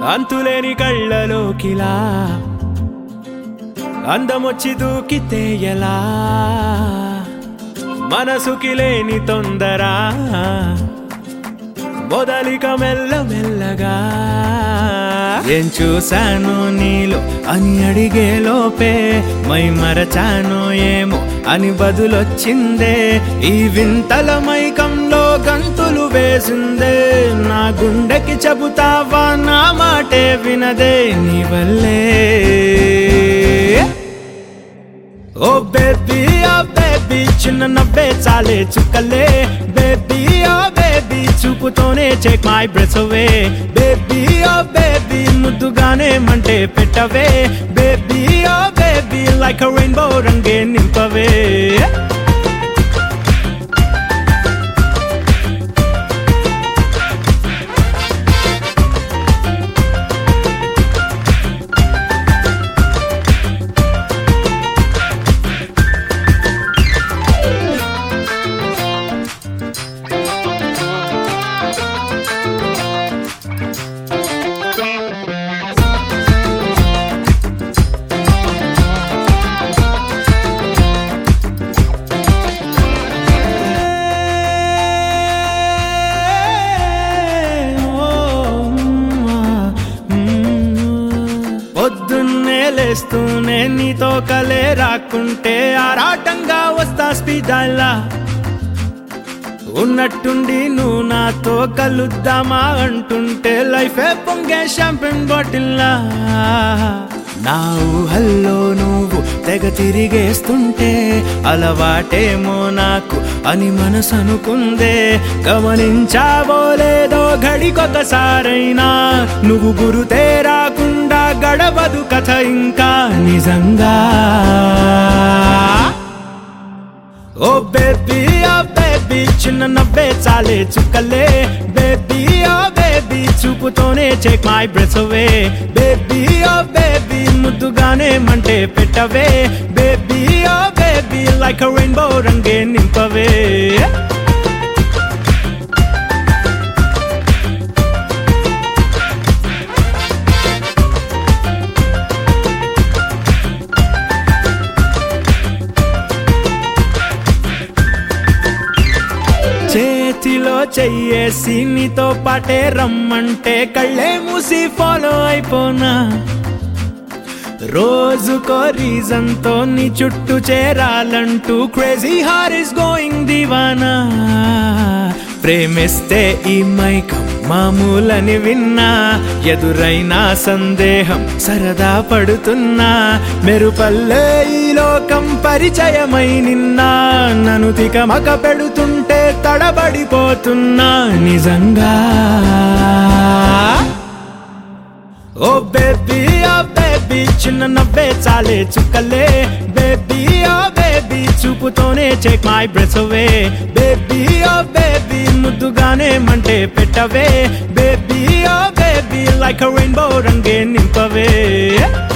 అంతులేని కళ్ళలోకిలా అందమొచ్చి దూకితే ఎలా మనసుకి లేని తొందర మొదలిక మెల్ల మెల్లగా ఏం చూశాను నీలో అని అడిగే లోపే మై మరచాను ఏమో అని బదులొచ్చిందే ఈ వింతల మైకంలో గంతులు వేసిందే నా గుండెకి చెబుతావా నా మాటే వినదే నీ వల్లే ఓ బేబీ ఓ బేబీ చిన్న నవ్వే చాలే చుక్కలే బేబీ ఓ బేబీ చూపుతోనే చెక్ మై బ్రెస్ అవే బేబీ ఓ బేబీ ముద్దుగానే మంటే పెట్టవే baby oh baby like rainbow రంగే నింపవే పొద్దున్నే లేస్తూనే నీతో కలే రాకుంటే ఆరాటంగా వస్తా స్పీడాలా ఉన్నట్టుండి నువ్వు నాతో కలుద్దామా అంటుంటే లైఫే పొంగే షాంపెన్ బాటిల్లా నా ఊహల్లో నువ్వు తెగ తిరిగేస్తుంటే అలవాటేమో నాకు అని మనసు అనుకుందే గమనించావో లేదో గడికొకసారైనా నువ్వు గురుతే రాకుండా గడవదు కథ ఇంకా నిజంగా ఓ బేబీ ఓ బేబీ చిన్న నవ్వే చాలే చుక్కలే బేబీ ఓ బేబీ చూపుతోనే చెక్ మై బ్రెస్ అవే బేబీ ఓ బేబీ ముద్దుగానే మంటే పెట్టవే baby oh baby like rainbow రంగే నింపవే చేతిలో చెయ్యేసి నీతో పాటే రమ్మంటే కళ్ళే మూసి ఫాలో అయిపోనా రోజుకో రీజన్ తో నీ చుట్టూ చేరాలంటూ క్రేజీ హార్ ఇస్ గోయింగ్ దివానా ప్రేమిస్తే ఈ మైకం మామూలని విన్నా ఎదురైనా సందేహం సరదా పడుతున్నా మెరుపల్లే ఈ లోకం పరిచయమై నిన్నా నన్ను తికమక పెడుతుంటే తడబడిపోతున్నా నిజంగా ఓ బేబీ ఓ బేబీ చిన్న నవ్వే చాలే చుక్కలే బేబీ ఓ బేబీ చూపుతోనే చెక్ మై బ్రెస్ అవే బేబీ ఓ బేబీ ముద్దుగానే మంటే పెట్టవే baby oh baby like rainbow రంగే నింపవే